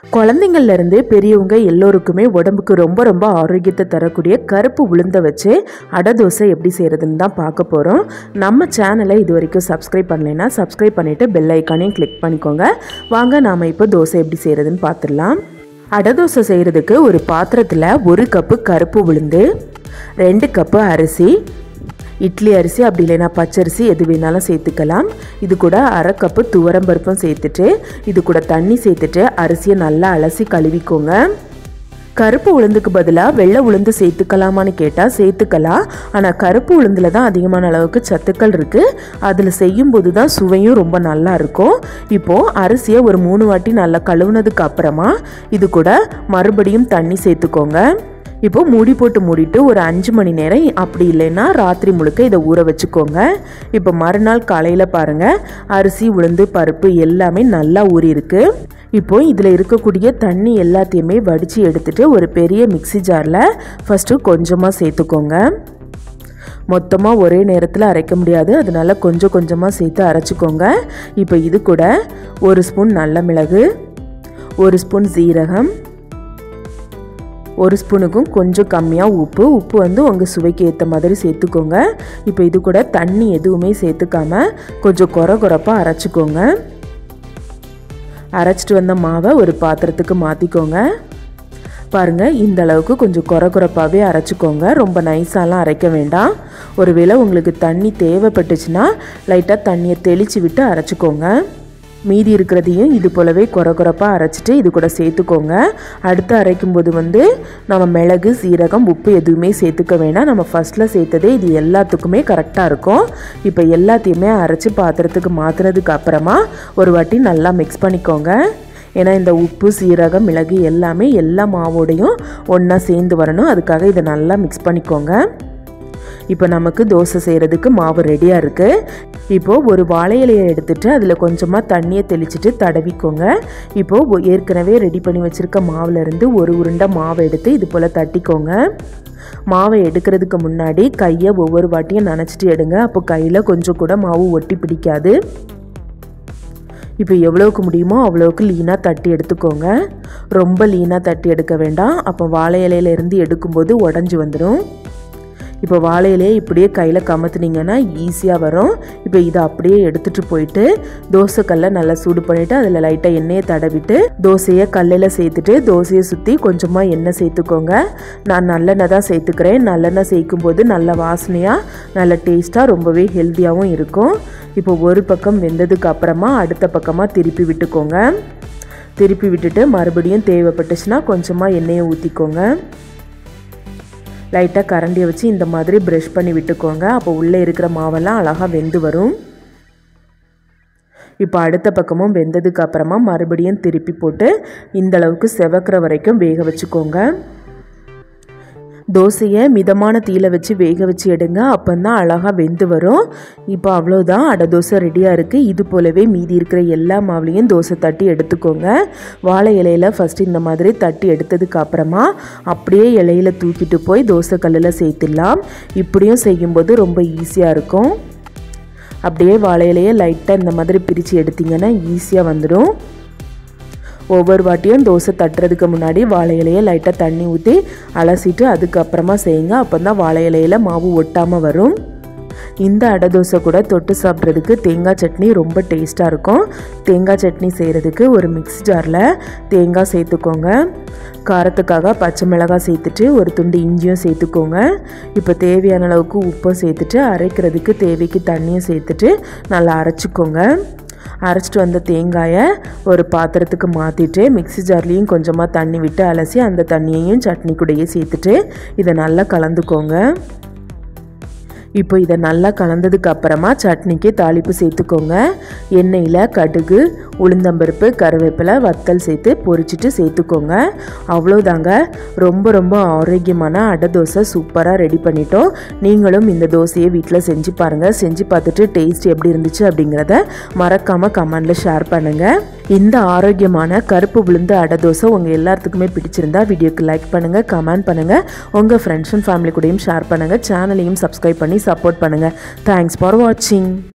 குழந்தைங்கள்ல இருந்து பெரியவங்க எல்லோருக்குமே உடம்புக்கு ரொம்ப ரொம்ப ஆரோக்கியத்தை தரக்கூடிய கருப்பு உளுந்த வச்சு அடை தோசை எப்படி செய்கிறதுன்னு தான் பார்க்க போகிறோம் நம்ம சேனலை இது வரைக்கும் சப்ஸ்கிரைப் பண்ணலைன்னா சப்ஸ்கிரைப் பண்ணிவிட்டு பெல் ஐக்கானையும் கிளிக் பண்ணிக்கோங்க வாங்க நாம் இப்போ தோசை எப்படி செய்கிறதுன்னு பார்த்துடலாம் அடை தோசை செய்கிறதுக்கு ஒரு பாத்திரத்தில் ஒரு கப்பு கருப்பு உளுந்து ரெண்டு கப்பு அரிசி இட்லி அரிசி அப்படி இல்லைன்னா பச்சரிசி எது வேணாலும் சேர்த்துக்கலாம் இது கூட அரை கப்பு துவரம்பருப்பும் சேர்த்துட்டு இது கூட தண்ணி சேர்த்துட்டு அரிசியை நல்லா அலசி கழுவிக்கோங்க கருப்பு உளுந்துக்கு பதிலாக வெள்ளை உளுந்து சேர்த்துக்கலாமான்னு கேட்டால் சேர்த்துக்கலாம் ஆனால் கருப்பு உளுந்தில் தான் அதிகமான அளவுக்கு சத்துக்கள் இருக்குது அதில் செய்யும்போது தான் சுவையும் ரொம்ப நல்லா இருக்கும் இப்போது அரிசியை ஒரு மூணு வாட்டி நல்லா கழுவுனதுக்கு அப்புறமா இது கூட மறுபடியும் தண்ணி சேர்த்துக்கோங்க இப்போ மூடி போட்டு மூடிட்டு ஒரு அஞ்சு மணி நேரம் அப்படி இல்லைன்னா ராத்திரி முழுக்க இதை ஊற வச்சுக்கோங்க இப்போ மறுநாள் காலையில் பாருங்கள் அரிசி உளுந்து பருப்பு எல்லாமே நல்லா ஊறி இருக்கு இப்போ இதில் இருக்கக்கூடிய தண்ணி எல்லாத்தையுமே வடித்து எடுத்துட்டு ஒரு பெரிய மிக்சி ஜாரில் ஃபஸ்ட்டு கொஞ்சமாக சேர்த்துக்கோங்க மொத்தமாக ஒரே நேரத்தில் அரைக்க முடியாது அதனால கொஞ்சம் கொஞ்சமாக சேர்த்து அரைச்சிக்கோங்க இப்போ இது கூட ஒரு ஸ்பூன் நல்ல மிளகு ஒரு ஸ்பூன் சீரகம் ஒரு ஸ்பூனுக்கும் கொஞ்சம் கம்மியாக உப்பு உப்பு வந்து உங்கள் சுவைக்கு ஏற்ற மாதிரி சேர்த்துக்கோங்க இப்போ இது கூட தண்ணி எதுவுமே சேர்த்துக்காம கொஞ்சம் குறை குறைப்பாக அரைச்சிக்கோங்க அரைச்சிட்டு வந்த மாவை ஒரு பாத்திரத்துக்கு மாற்றிக்கோங்க பாருங்கள் இந்த அளவுக்கு கொஞ்சம் குறை குறைப்பாகவே அரைச்சிக்கோங்க ரொம்ப நைஸாலாம் அரைக்க வேண்டாம் ஒருவேளை உங்களுக்கு தண்ணி தேவைப்பட்டுச்சுன்னா லைட்டாக தண்ணியை தெளித்து விட்டு அரைச்சிக்கோங்க மீதி இருக்கிறதையும் இது போலவே குறை குறைப்பாக அரைச்சிட்டு இது கூட சேர்த்துக்கோங்க அடுத்து அரைக்கும்போது வந்து நம்ம மிளகு சீரகம் உப்பு எதுவுமே சேர்த்துக்க வேணாம் நம்ம ஃபஸ்ட்டில் சேர்த்ததே இது எல்லாத்துக்குமே கரெக்டாக இருக்கும் இப்போ எல்லாத்தையுமே அரைச்சி பாத்திரத்துக்கு மாற்றுனதுக்கு அப்புறமா ஒரு வாட்டி நல்லா மிக்ஸ் பண்ணிக்கோங்க ஏன்னா இந்த உப்பு சீரகம் மிளகு எல்லாமே எல்லா மாவோடையும் ஒன்றா சேர்ந்து வரணும் அதுக்காக இதை நல்லா மிக்ஸ் பண்ணிக்கோங்க இப்போ நமக்கு தோசை செய்கிறதுக்கு மாவு ரெடியாக இருக்குது இப்போது ஒரு வாழை இலையை எடுத்துட்டு அதில் கொஞ்சமாக தண்ணியை தெளிச்சிட்டு தடவிக்கோங்க இப்போது ஏற்கனவே ரெடி பண்ணி வச்சுருக்க மாவுலேருந்து ஒரு உருண்டை மாவை எடுத்து இது போல் தட்டிக்கோங்க மாவை எடுக்கிறதுக்கு முன்னாடி கையை ஒவ்வொரு வாட்டியும் நனைச்சிட்டு எடுங்க அப்போ கையில் கொஞ்சம் கூட மாவு ஒட்டி பிடிக்காது இப்போ எவ்வளோக்கு முடியுமோ அவ்வளோக்கு லீனாக தட்டி எடுத்துக்கோங்க ரொம்ப லீனாக தட்டி எடுக்க வேண்டாம் அப்போ வாழை இலையிலேருந்து எடுக்கும்போது உடஞ்சி வந்துடும் இப்போ வாழை இலையை இப்படியே கையில் கமத்துனீங்கன்னா ஈஸியாக வரும் இப்போ இதை அப்படியே எடுத்துகிட்டு போயிட்டு தோசைக்கல்லை நல்லா சூடு பண்ணிவிட்டு அதில் லைட்டாக எண்ணெயை தடவிட்டு தோசையை கல்லில் சேர்த்துட்டு தோசையை சுற்றி கொஞ்சமாக எண்ணெய் சேர்த்துக்கோங்க நான் நல்லெண்ணெய் தான் சேர்த்துக்கிறேன் நல்லெண்ணெய் சேர்க்கும் போது நல்ல வாசனையாக நல்ல டேஸ்ட்டாக ரொம்பவே ஹெல்த்தியாகவும் இருக்கும் இப்போ ஒரு பக்கம் வெந்ததுக்கு அப்புறமா அடுத்த பக்கமாக திருப்பி விட்டுக்கோங்க திருப்பி விட்டுட்டு மறுபடியும் தேவைப்பட்டுச்சுன்னா கொஞ்சமாக எண்ணெயை ஊற்றிக்கோங்க லைட்டாக கரண்டியை வச்சு இந்த மாதிரி ப்ரஷ் பண்ணி விட்டுக்கோங்க அப்போ உள்ளே இருக்கிற மாவெல்லாம் அழகாக வெந்து வரும் இப்போ அடுத்த பக்கமும் வெந்ததுக்கு அப்புறமா மறுபடியும் திருப்பி போட்டு இந்த அளவுக்கு செவக்கிற வரைக்கும் வேக வச்சுக்கோங்க தோசையை மிதமான தீயில வச்சு வேக வச்சு எடுங்க அப்போ தான் அழகாக வெந்து வரும் இப்போ அவ்வளோதான் அடை தோசை ரெடியாக இருக்குது இது போலவே மீதி இருக்கிற எல்லா மாவுலையும் தோசை தட்டி எடுத்துக்கோங்க வாழை இலையில் ஃபஸ்ட்டு இந்த மாதிரி தட்டி எடுத்ததுக்கு அப்புறமா அப்படியே இலையில தூக்கிட்டு போய் தோசை கல்லில் சேர்த்துடலாம் இப்படியும் செய்யும்போது ரொம்ப ஈஸியாக இருக்கும் அப்படியே வாழை இலையை லைட்டாக இந்த மாதிரி பிரித்து எடுத்திங்கன்னா ஈஸியாக வந்துடும் ஒவ்வொரு வாட்டியும் தோசை தட்டுறதுக்கு முன்னாடி வாழை இலையை லைட்டாக தண்ணி ஊற்றி அலசிட்டு அதுக்கப்புறமா செய்யுங்க அப்போ தான் வாழை இலையில் மாவு ஒட்டாமல் வரும் இந்த அடை தோசை கூட தொட்டு சாப்பிட்றதுக்கு தேங்காய் சட்னி ரொம்ப டேஸ்ட்டாக இருக்கும் தேங்காய் சட்னி செய்கிறதுக்கு ஒரு மிக்ஸி ஜாரில் தேங்காய் சேர்த்துக்கோங்க காரத்துக்காக பச்சை மிளகாய் சேர்த்துட்டு ஒரு துண்டு இஞ்சியும் சேர்த்துக்கோங்க இப்போ தேவையான அளவுக்கு உப்பும் சேர்த்துட்டு அரைக்கிறதுக்கு தேவைக்கு தண்ணியும் சேர்த்துட்டு நல்லா அரைச்சிக்கோங்க அரைச்சிட்டு வந்த தேங்காயை ஒரு பாத்திரத்துக்கு மாற்றிட்டு மிக்ஸி ஜார்லேயும் கொஞ்சமாக தண்ணி விட்டு அலசி அந்த தண்ணியையும் சட்னி கூடயே சேர்த்துட்டு இதை நல்லா கலந்துக்கோங்க இப்போ இதை நல்லா கலந்ததுக்கு அப்புறமா சட்னிக்கு தாளிப்பு சேர்த்துக்கோங்க எண்ணெயில் கடுகு உளுந்தம்பருப்பு கருவேப்பிலை வத்தல் சேர்த்து பொரிச்சிட்டு சேர்த்துக்கோங்க அவ்வளோதாங்க ரொம்ப ரொம்ப ஆரோக்கியமான அடை தோசை சூப்பராக ரெடி பண்ணிட்டோம் நீங்களும் இந்த தோசையை வீட்டில் செஞ்சு பாருங்கள் செஞ்சு பார்த்துட்டு டேஸ்ட் எப்படி இருந்துச்சு அப்படிங்கிறத மறக்காமல் கமெண்டில் ஷேர் பண்ணுங்கள் இந்த ஆரோக்கியமான கருப்பு விழுந்த அடை தோசை உங்கள் எல்லாத்துக்குமே பிடிச்சிருந்தா வீடியோக்கு லைக் பண்ணுங்கள் கமெண்ட் பண்ணுங்கள் உங்கள் ஃப்ரெண்ட்ஸ் அண்ட் ஃபேமிலி கூடயும் ஷேர் பண்ணுங்கள் சேனலையும் சப்ஸ்கிரைப் பண்ணி சப்போர்ட் பண்ணுங்கள் தேங்க்ஸ் ஃபார் வாட்சிங்